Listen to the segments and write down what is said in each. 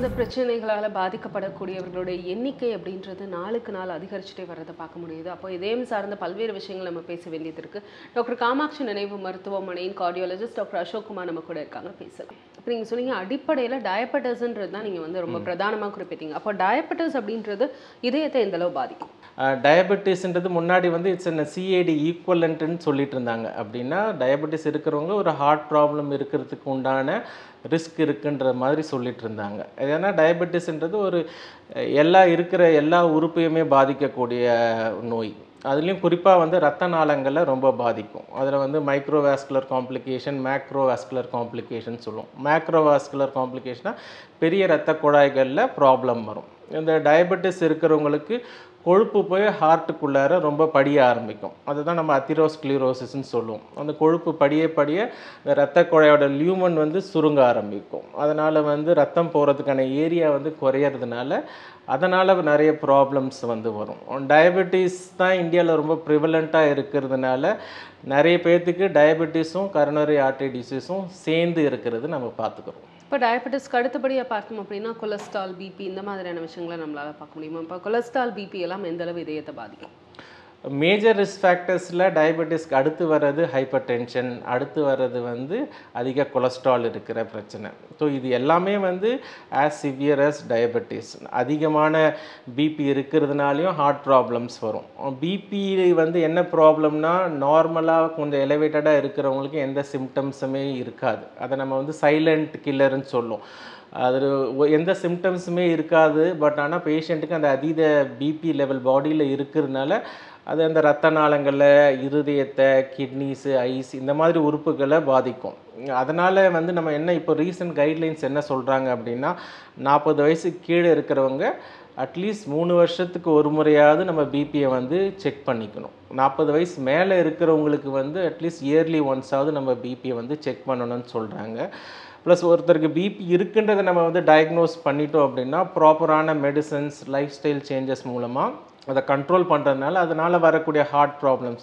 சார்ந்த பிரச்சனைகளால் பாதிக்கப்படக்கூடியவர்களுடைய எண்ணிக்கை அப்படின்றது நாளுக்கு நாள் அதிகரிச்சுட்டே வர்றதை பார்க்க முடியுது அப்போ இதயம் சார்ந்த பல்வேறு விஷயங்கள் நம்ம பேச வேண்டியது இருக்கு டாக்டர் காமாட்சி நினைவு மருத்துவமனையின் கார்டியாலஜிஸ்ட் டாக்டர் அசோக் குமார் நம்ம கூட இருக்காங்க பேசலாம் இப்போ நீங்கள் சொன்னீங்க அடிப்படையில் டயபெட்டஸ்ன்றது தான் நீங்கள் வந்து ரொம்ப பிரதானமாக குறிப்பிட்டீங்க அப்போ டயபெட்டஸ் அப்படின்றது இதயத்தை எந்த அளவு பாதிக்கும் டயபெட்டிஸ்ன்றது முன்னாடி வந்து இட்ஸ் என்ன சிஏடி ஈக்குவலண்ட்டுன்னு சொல்லிட்டு இருந்தாங்க அப்படின்னா டயபெட்டிஸ் இருக்கிறவங்க ஒரு ஹார்ட் ப்ராப்ளம் இருக்கிறதுக்கு உண்டான ரிஸ்க் இருக்குன்ற மாதிரி சொல்லிட்டு இருந்தாங்க ஏன்னா டயபெட்டிஸ்ன்றது ஒரு அஹ், எல்லா இருக்கிற எல்லா உறுப்பையுமே பாதிக்கக்கூடிய நோய் அதுலேயும் குறிப்பாக வந்து ரத்த நாளங்களை ரொம்ப பாதிக்கும் அதில் வந்து மைக்ரோவாஸ்குலர் காம்ப்ளிகேஷன் மேக்ரோவாஸ்குலர் காம்ப்ளிகேஷன் சொல்லுவோம் மேக்ரோவாஸ்குலர் காம்ப்ளிகேஷனாக பெரிய ரத்த குழாய்களில் ப்ராப்ளம் வரும் இந்த டயபெட்டிஸ் இருக்கிறவங்களுக்கு கொழுப்பு போய் ஹார்ட்டுக்குள்ளார ரொம்ப படிய ஆரம்பிக்கும் அதுதான் நம்ம அத்திரோஸ்க்ளீரோசிஸ்ன்னு சொல்லுவோம் அந்த கொழுப்பு படிய படிய இந்த ரத்த குழாயோட லியூமன் வந்து சுருங்க ஆரம்பிக்கும் அதனால் வந்து ரத்தம் போகிறதுக்கான ஏரியா வந்து குறையறதுனால அதனால் நிறைய ப்ராப்ளம்ஸ் வந்து வரும் டயபெட்டிஸ் தான் இந்தியாவில் ரொம்ப ப்ரிவலண்ட்டாக இருக்கிறதுனால நிறைய பேர்த்துக்கு டயபெட்டிஸும் கரோனரி ஆர்டரி டிசீஸும் சேர்ந்து இருக்கிறது நம்ம பார்த்துக்கிறோம் இப்போ டயபெட்டிஸ்க்கு அடுத்தபடியாக பார்த்தோம் அப்படின்னா கொலஸ்ட்ரால் பிபி இந்த மாதிரியான விஷயங்களை நம்மளால பார்க்க முடியுமா இப்போ கொலஸ்ட்ரால் பிபி எல்லாம் எந்த அளவு இதயத்தை பாதிக்கும் மேஜர் ரிஸ்க் ஃபேக்டர்ஸில் டயபெட்டிஸ்க்கு அடுத்து வர்றது ஹைப்பர் டென்ஷன் அடுத்து வர்றது வந்து அதிக கொலஸ்ட்ரால் இருக்கிற பிரச்சனை ஸோ இது எல்லாமே வந்து ஆஸ் சிவியர் as டயபெட்டிஸ் அதிகமான பிபி இருக்கிறதுனாலையும் ஹார்ட் ப்ராப்ளம்ஸ் வரும் பிபி வந்து என்ன ப்ராப்ளம்னா நார்மலாக கொஞ்சம் எலிவேட்டடாக இருக்கிறவங்களுக்கு எந்த சிம்டம்ஸுமே இருக்காது அதை நம்ம வந்து சைலண்ட் கில்லர்னு சொல்லுவோம் அது ஒ- எந்த சிம்டம்ஸுமே இருக்காது பட் ஆனால் பேஷண்ட்டுக்கு அந்த அதீத பிபி லெவல் பாடியில் இருக்கிறதுனால அது அந்த ரத்த நாளங்களில் இருதயத்தை கிட்னிஸு ஐஸ் இந்த மாதிரி உறுப்புகளை பாதிக்கும் அதனால் வந்து நம்ம என்ன இப்போ ரீசன்ட் கைட்லைன்ஸ் என்ன சொல்கிறாங்க அப்படின்னா நாற்பது வயசு கீழே இருக்கிறவங்க அட்லீஸ்ட் மூணு வருஷத்துக்கு ஒரு முறையாவது நம்ம பிபியை வந்து செக் பண்ணிக்கணும் நாற்பது வயசு மேலே இருக்கிறவங்களுக்கு வந்து அட்லீஸ்ட் இயர்லி ஒன்ஸாவது நம்ம பிபியை வந்து செக் பண்ணணும்னு சொல்கிறாங்க ப்ளஸ் ஒருத்தருக்கு பிபி இருக்குன்றதை நம்ம வந்து டயக்னோஸ் பண்ணிட்டோம் அப்படின்னா ப்ராப்பரான மெடிசன்ஸ் லைஃப் ஸ்டைல் சேஞ்சஸ் மூலமாக அதை கண்ட்ரோல் பண்ணுறதுனால அதனால் வரக்கூடிய ஹார்ட் ப்ராப்ளம்ஸ்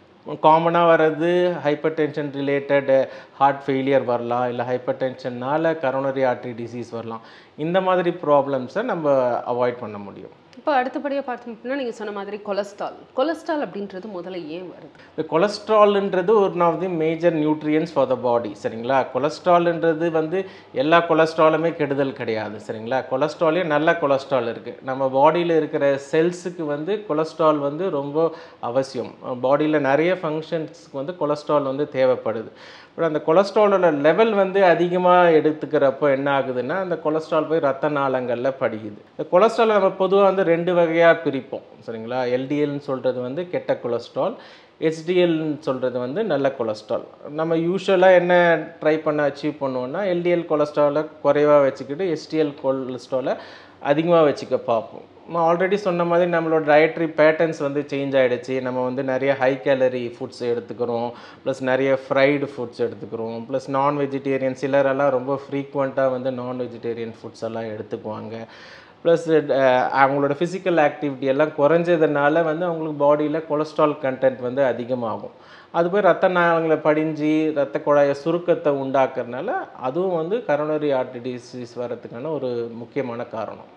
காமனாக வர்றது hypertension related heart failure வரலாம் இல்லை ஹைப்பர் டென்ஷன்னால் கரோனரி ஆர்டரி டிசீஸ் வரலாம் இந்த மாதிரி ப்ராப்ளம்ஸை நம்ம அவாய்ட் பண்ண முடியும் இப்போ அடுத்தபடியாக பார்த்தோம் அப்படின்னா நீங்கள் சொன்ன மாதிரி கொலஸ்ட்ரால் கொலஸ்ட்ரால் அப்படின்றது முதல்ல ஏன் வருது இந்த கொலஸ்ட்ரால்ன்றது one of the major nutrients for the body சரிங்களா கொலஸ்ட்ரால்ன்றது வந்து எல்லா கொலஸ்ட்ராலுமே கெடுதல் கிடையாது சரிங்களா கொலஸ்ட்ராலே நல்ல கொலஸ்ட்ரால் இருக்குது நம்ம பாடியில் இருக்கிற செல்ஸுக்கு வந்து கொலஸ்ட்ரால் வந்து ரொம்ப அவசியம் பாடியில் நிறைய ஃபங்க்ஷன்ஸ்க்கு வந்து கொலஸ்ட்ரால் வந்து தேவைப்படுது பட் அந்த கொலஸ்ட்ராலோட லெவல் வந்து அதிகமாக எடுத்துக்கிறப்போ என்ன ஆகுதுன்னா அந்த கொலஸ்ட்ரால் போய் ரத்த நாளங்களில் படிக்குது இந்த கொலஸ்ட்ரால் நம்ம பொதுவாக வந்து ரெண்டு வகையாக பிரிப்போம் சரிங்களா எல்டிஎல்னு சொல்கிறது வந்து கெட்ட கொலஸ்ட்ரால் ஹெச்டிஎல்னு சொல்கிறது வந்து நல்ல கொலஸ்ட்ரால் நம்ம யூஸ்வலாக என்ன ட்ரை பண்ண அச்சீவ் பண்ணுவோம்னா எல்டிஎல் கொலஸ்ட்ராலை குறைவாக வச்சுக்கிட்டு ஹெச்டிஎல் கொலஸ்ட்ராலை அதிகமாக வச்சுக்க பார்ப்போம் நான் ஆல்ரெடி சொன்ன மாதிரி நம்மளோட டயட்ரி பேட்டர்ன்ஸ் வந்து சேஞ்ச் ஆகிடுச்சு நம்ம வந்து நிறைய ஹை கேலரி ஃபுட்ஸ் எடுத்துக்கிறோம் ப்ளஸ் நிறைய ஃப்ரைடு ஃபுட்ஸ் எடுத்துக்கிறோம் ப்ளஸ் நான் வெஜிடேரியன் சிலரெல்லாம் ரொம்ப ஃப்ரீக்வெண்ட்டாக வந்து நான் வெஜிடேரியன் ஃபுட்ஸ் எல்லாம் எடுத்துக்குவாங்க ப்ளஸ் அவங்களோட ஃபிசிக்கல் ஆக்டிவிட்டி எல்லாம் குறைஞ்சதுனால வந்து அவங்களுக்கு பாடியில் கொலஸ்ட்ரால் கண்டென்ட் வந்து அதிகமாகும் அது போய் ரத்த நாளங்களை படிஞ்சு ரத்த குழாய சுருக்கத்தை உண்டாக்குறதுனால அதுவும் வந்து கரோனரி ஆர்டரி டிசீஸ் வரதுக்கான ஒரு முக்கியமான காரணம்